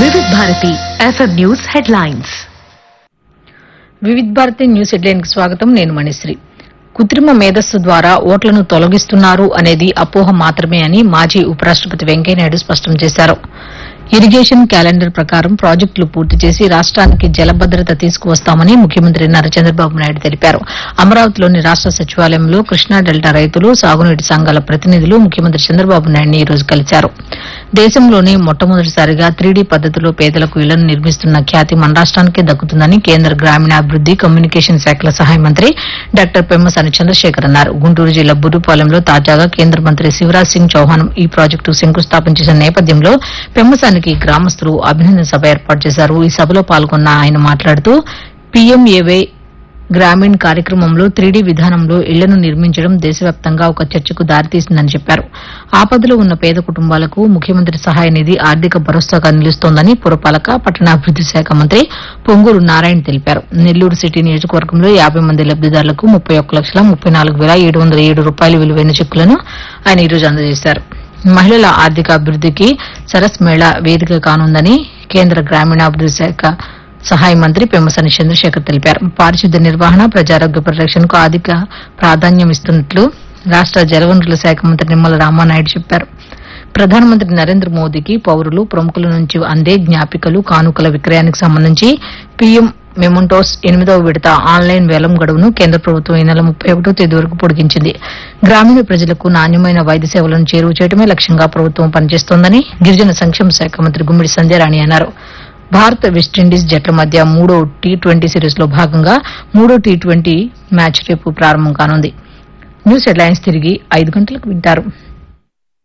వివిధ Bharati FM news headlines Vividh Bharati news headline కి స్వాగతం నేను మణిశ్రీ కృత్రిమ మేధస్సు ద్వారా ఓట్లను తొలగిస్తున్నారు అనేది అపోహ మాత్రమే అని మాజీ ఉపరాష్టపతి వెంకయ్యనాయుడు స్పష్టం చేశారు ఇరిగేషన్ క్యాలెండర్ ప్రకారం ప్రాజెక్టులు పూర్తి చేసి రాష్ట్రానికి జలభద్రత తీసుకువస్తామని ముఖ్యమంత్రి నారా చంద్రబాబు నాయుడు తెలిపారు అమరావతిలోని రాష్ట సచివాలయంలో కృష్ణా డెల్టా రైతులు సాగునీటి సంఘాల ప్రతినిధులు ముఖ్యమంత్రి చంద్రబాబు నాయుడిని ఈ రోజు కలిశారు దేశంలోనే మొట్టమొదటిసారిగా త్రీడీ పద్దతిలో పేదలకు ఇళ్లను నిర్మిస్తున్న ఖ్యాతి మన రాష్ట్రానికే దక్కుతుందని కేంద్ర గ్రామీణాభివృద్ది కమ్యూనికేషన్ శాఖల సహాయ మంత్రి డాక్టర్ పెమ్మసాని చంద్రశేఖర్ అన్నారు గుంటూరు జిల్లా బుర్రుపాలెంలో తాజాగా కేంద్ర మంత్రి శివరాజ్ సింగ్ చౌహాన్ ఈ ప్రాజెక్టు శంకుస్థాపన చేసిన నేపథ్యంలో పెమ్మసానికి గ్రామస్తులు అభినందన సభ ఏర్పాటు చేశారు ఈ సభలో పాల్గొన్న ఆయన మాట్లాడుతూ పీఎంఏవై గ్రామీణ్ కార్యక్రమంలో త్రీడీ విధానంలో ఇళ్లను నిర్మించడం దేశవ్యాప్తంగా ఒక చర్చకు దారితీసిందని చెప్పారు ఆపదలో ఉన్న పేద కుటుంబాలకు ముఖ్యమంత్రి సహాయ నిధి ఆర్థిక భరోసాగా నిలుస్తోందని పురపాలక పట్టణాభివృద్ది శాఖ మంత్రి పొంగూరు నారాయణ తెలిపారు నెల్లూరు సిటీ నియోజకవర్గంలో యాభై మంది లబ్దిదారులకు ముప్పై ఒక్క లక్షల ముప్పై నాలుగు వేల ఏడు వందల ఏడు రూపాయల విలువైన చెక్కులను ఆయన ఈ రోజు అందజేశారు మహిళల ఆర్థిక అభివృద్దికి సరస్ మేళా వేదిక కానుందని కేంద్ర గ్రామీణాభివృద్ది శాఖ సహాయ మంత్రి పెమ్మసాని చంద్రశేఖర్ తెలిపారు పారిశుద్ధ్య నిర్వహణ ప్రజారోగ్య పరిరక్షణకు అధిక ప్రాధాన్యం ఇస్తున్నట్లు రాష్ట జలవనరుల శాఖ మంత్రి నిమ్మల రామానాయుడు చెప్పారు ప్రధానమంత్రి నరేంద్ర మోదీకి పౌరులు ప్రముఖుల నుంచి అందే జ్ఞాపికలు కానుకల విక్రయానికి సంబంధించి పీఎం మెమంటోస్ ఎనిమిదవ విడత ఆన్లైన్ వేలం గడువును కేంద్ర ప్రభుత్వం ఈ నెల ముప్పై ఒకటో తేదీ వరకు పొడిగించింది గ్రామీణ ప్రజలకు నాణ్యమైన వైద్య సేవలను చేరువ చేయడమే లక్ష్యంగా ప్రభుత్వం పనిచేస్తోందని గిరిజన సంక్షేమ శాఖ మంత్రి గుమ్మిడి సంధ్యారాణి అన్నారు భారత్ వెస్టిండీస్ జట్ల మధ్య మూడో టీ ట్వంటీ సిరీస్ లో భాగంగా మూడో టీ ట్వంటీ మ్యాచ్ రేపు ప్రారంభం కానుంది న్యూస్ హెడ్లైన్స్ తిరిగి ఐదు గంటలకు వింటారు